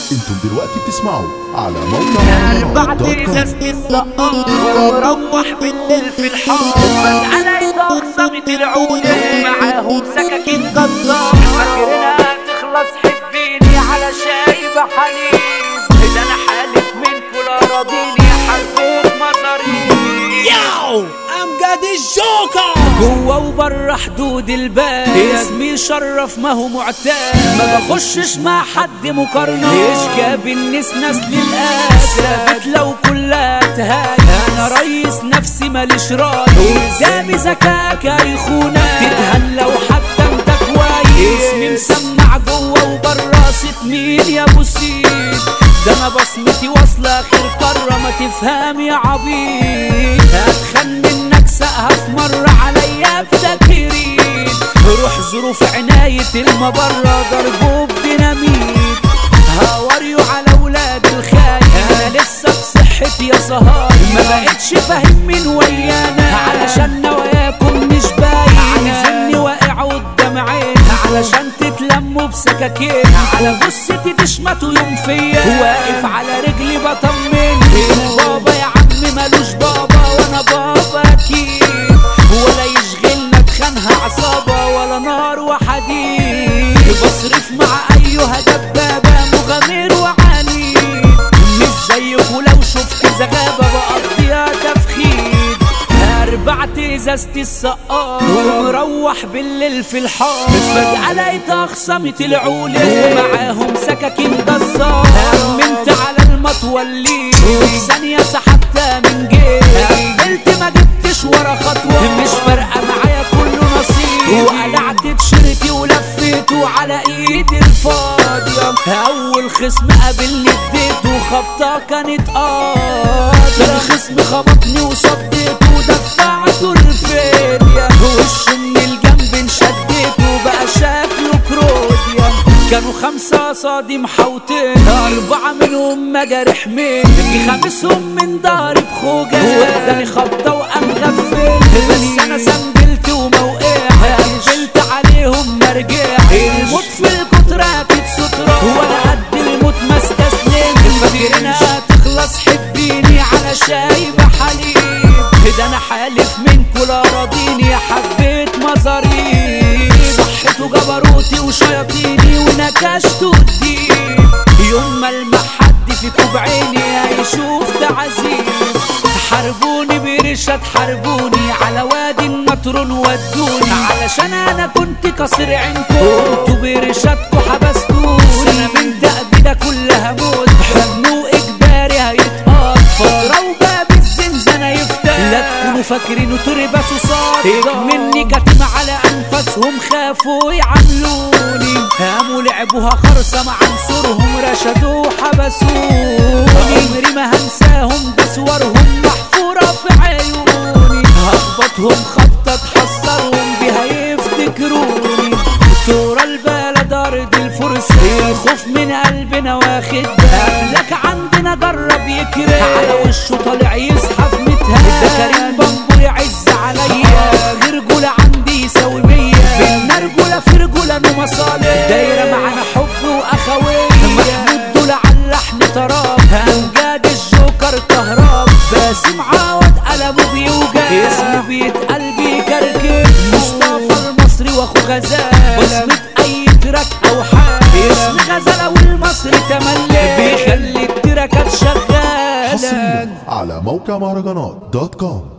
انتم دلوقتي بتسمعوا على موقع أربعة مهرجانات.com. إزاز السقار ومروح بالليل في الحار على أقسمت العودة معاهم سكاكين جزار فاكرينها تخلص حبيني على شاي بحليب إذا أنا حالف من كل أراضيني حبيت مصاريني ياو امجد الجوكر جوه وبره حدود الباب اسمي شرف ما هو معتاد ما بخشش مع حد مقارنة يشكى بالناس ناس للأس ثابت لو كلها تهاج انا ريس نفسي ماليش راي قدامي ذكاك هيخونك تتهان لو حتى انت كويس اسمي مسمع جوه وبره ست مين يا ابو سيد ده انا بصمتي واصله اخر قاره ما تفهم يا عبيد هتخن منك سقها في مره عليا بتكريد روح ظروف عنايه المبره ضربه بديناميت هوريو على ولاد الخاين انا لسه بصحتي يا سهار ما بقتش فاهم مين ويانا علشان نواياكم مش باين عايزيني واقع قدام عيني علشان تتلموا بسكاكين على جثتي تشمتوا يوم فيا واقف على رجلي بطمن بابا يا عم ملوش بابا وانا بابا اكيد ولا يشغلنا تخانها عصابة ولا نار وحديد بصرف مع ايها دبابة مغامر وعنيد مش زيك ولو شفت زغابة بقضيها تفخيد أربعة إزازة السقار ومروح بالليل في الحار فجأة لقيت أخصمت العولة ومعاهم سكاكين جزار أمنت على المطولين وفي ثانية سحبتها من جيبي قلت ما جبتش ورا خطوة مش فارقة معايا كله نصيب وقلعت تيشيرتي ولفيته على ايدي الفاضية أول خصم قابلني اديته خبطة كانت قاضية الخصم خبطني وصديته ودفعته الفدية وش من الجنب انشديته بقى شكله كروديا كانوا خمسة قصادي محوطين أربعة منهم مجارح مين خامسهم من ضارب خوجة واداني خبطة وقام غفل بس أنا سنجلت وما وقعت قلت عليهم ما رجعت الموت في الكترة أكيد سترة وأنا قد الموت ما استسلمت فاكرينها تخلص حبيني على شاي بحليب ده أنا حالف من كل أراضيني حبيت مزاريب صحته جبروتي وشياطيني ونكشته الدين يوم ما المح حد فيكم بعيني هيشوف تعذيب حاربوني برشة حاربوني على وادي النطرون ودوني علشان انا كنت كسر عينكم انتوا برشاتكم حبستوني سنة من دقبي ده كلها موت حضن واجباري هيتقاط فترة وباب الزنزانة يفتح لا تكونوا فاكرينه تربسوا صادق مني كتم على انفاسهم خافوا يعملوني قاموا لعبوها خرصة مع عنصرهم رشدوا وحبسوني عمري ما هنساهم ده صورهم محفورة في عيوني هخبطهم خبطة تحسرهم بيها يفتكروني تورا البلد أرض الفرس الخوف من قلبنا واخد قبلك عندنا جرب يكره على وشه طالع يزحف متهان ده كريم بامبو يعز عليا غير رجولة عندي يساوي مية بينا رجولة في رجولة انه مصالح دايرة معانا حب واخوية محمود دول على اللحن طراب امجاد الجوكر كهراب باسم عوض قلمه بيوجع اسمه بيتقل بيكركب مصطفى المصري واخو غزال بصمة اي تراك او حال اسم غزالة والمصري تملي بيخلي التراكات شغالة حصريا على موقع مهرجانات دوت كوم